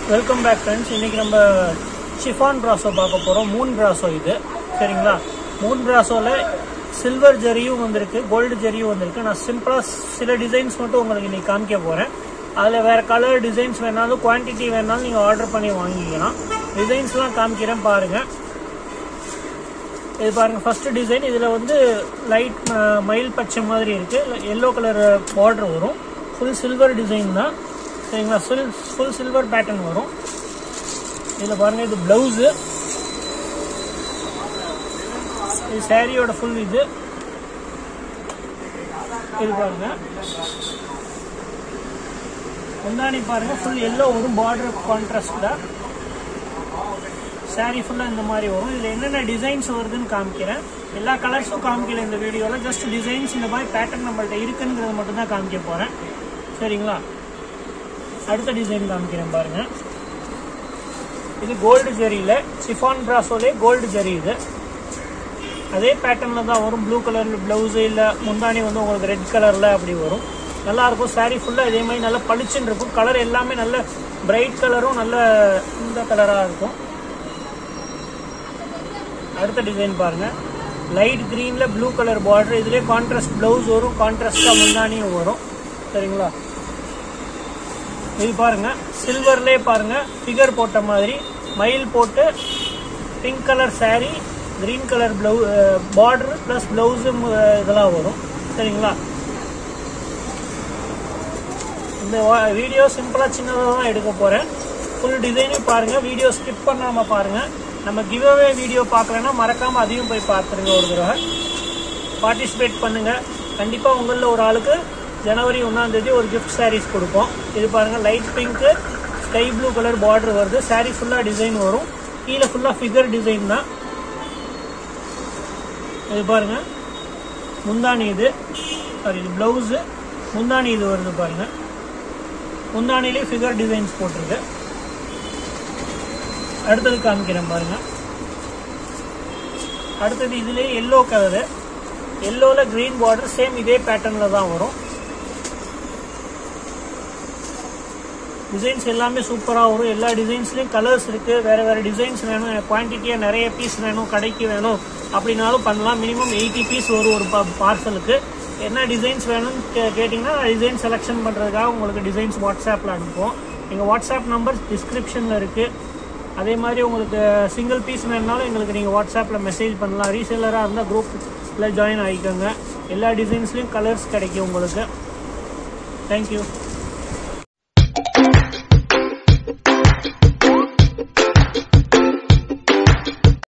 welcome back friends இன்றைக்கி நம்ம chiffon brasso பார்க்க போகிறோம் மூன் பிராசோ இது சரிங்களா மூன் பிராசோவில் சில்வர் ஜரியும் வந்திருக்கு கோல்டு ஜரியும் வந்திருக்கு நான் சிம்பிளாக சில டிசைன்ஸ் மட்டும் உங்களுக்கு இன்றைக்கி காமிக்க போகிறேன் அதில் வேறு கலர் டிசைன்ஸ் வேணாலும் குவான்டிட்டி வேணாலும் நீங்கள் ஆர்டர் பண்ணி வாங்கிக்கலாம் டிசைன்ஸ்லாம் காமிக்கிறேன் பாருங்கள் இது பாருங்கள் ஃபஸ்ட்டு டிசைன் இதில் வந்து லைட் மயில் பச்சை மாதிரி இருக்குது எல்லோ கலர் பார்டர் வரும் ஃபுல் சில்வர் டிசைன் தான் சரிங்களா ஃபுல் ஃபுல் சில்வர் பேட்டர்ன் வரும் இதில் பாருங்கள் இது ப்ளவுஸு இது சாரியோட ஃபுல் இது இது பாருங்க முந்தானி பாருங்க ஃபுல் எல்லோ வரும் பார்டர் கான்ட்ராஸ்டாக சாரீ ஃபுல்லாக இந்த மாதிரி வரும் இதில் என்னென்ன டிசைன்ஸ் வருதுன்னு காமிக்கிறேன் எல்லா கலர்ஸும் காமிக்கல இந்த வீடியோவில் ஜஸ்ட் டிசைன்ஸ் இந்த மாதிரி பேட்டர்ன் நம்மள்ட்ட இருக்குங்கிறத மட்டும் தான் காமிக்க போகிறேன் சரிங்களா அடுத்த டிசைன் காமிக்கிறேன் பாருங்க இது கோல்டு ஜெரியில் சிஃபான் பிராசோலே கோல்டு ஜெரி இது அதே பேட்டர்னில் தான் வரும் ப்ளூ கலரில் ப்ளவுஸு இல்லை முந்தானி வந்து உங்களுக்கு ரெட் கலரில் அப்படி வரும் நல்லாயிருக்கும் சாரீ ஃபுல்லாக இதே மாதிரி நல்லா பளிச்சுன்னு இருக்கும் கலர் எல்லாமே நல்ல பிரைட் கலரும் நல்ல இந்த கலராக இருக்கும் அடுத்த டிசைன் பாருங்கள் லைட் க்ரீனில் ப்ளூ கலர் பார்டர் இதுலேயே கான்ட்ராஸ்ட் ப்ளவுஸ் வரும் கான்ட்ராஸ்டாக முந்தானியும் வரும் சரிங்களா இது பாருங்க சில்வர்லேயே பாருங்க ஃபிகர் போட்ட மாதிரி மயில் போட்டு pink colour saree green colour ப்ளவு பார்டர் ப்ளஸ் ப்ளவுஸும் இதெல்லாம் வரும் சரிங்களா இந்த வீடியோ சிம்பிளாக சின்னதாக தான் எடுக்க போகிறேன் ஃபுல் டிசைனும் பாருங்கள் வீடியோ ஸ்கிப் பண்ணாமல் பாருங்கள் நம்ம கிவ்அவே வீடியோ பார்க்கலன்னா மறக்காமல் அதையும் போய் பார்த்துருங்க ஒரு தடவை பார்ட்டிசிபேட் பண்ணுங்கள் கண்டிப்பாக உங்களில் ஒரு ஆளுக்கு ஜனவரி ஒன்றாந்தேதி ஒரு கிஃப்ட் சாரீஸ் கொடுப்போம் இது பாருங்கள் light pink sky blue colour border வருது சாரீ ஃபுல்லாக டிசைன் வரும் கீழே ஃபுல்லாக ஃபிகர் டிசைன் தான் இது பாருங்கள் முந்தானி இது சாரி இது ப்ளவுஸு முந்தானி இது வருது பாருங்கள் முந்தானிலே ஃபிகர் டிசைன்ஸ் போட்டிருக்கு அடுத்தது காமிக்கிறேன் பாருங்கள் அடுத்தது இதுலேயே எல்லோ கலரு எல்லோவில் க்ரீன் பார்டர் சேம் இதே பேட்டர்னில் தான் வரும் டிசைன்ஸ் எல்லாமே சூப்பராக வரும் எல்லா டிசைன்ஸ்லேயும் கலர்ஸ் இருக்குது வேறு வேறு டிசைன்ஸ் வேணும் குவான்டிட்டியாக நிறைய பீஸ் வேணும் கடைக்கு வேணும் அப்படின்னாலும் பண்ணலாம் மினிமம் எயிட்டி பீஸ் வரும் ஒரு பார்சலுக்கு என்ன டிசைன்ஸ் வேணும்னு கே கேட்டிங்கன்னா டிசைன் செலெக்ஷன் பண்ணுறதுக்காக உங்களுக்கு டிசைன்ஸ் வாட்ஸ்அப்பில் அனுப்புவோம் எங்கள் வாட்ஸ்அப் நம்பர் டிஸ்கிரிப்ஷனில் இருக்குது அதே மாதிரி உங்களுக்கு சிங்கிள் பீஸ் வேணுனாலும் எங்களுக்கு நீங்கள் வாட்ஸ்அப்பில் மெசேஜ் பண்ணலாம் ரீசேலராக இருந்தால் குரூப்பில் ஜாயின் ஆகிக்கோங்க எல்லா டிசைன்ஸ்லேயும் கலர்ஸ் கிடைக்கும் உங்களுக்கு தேங்க்யூ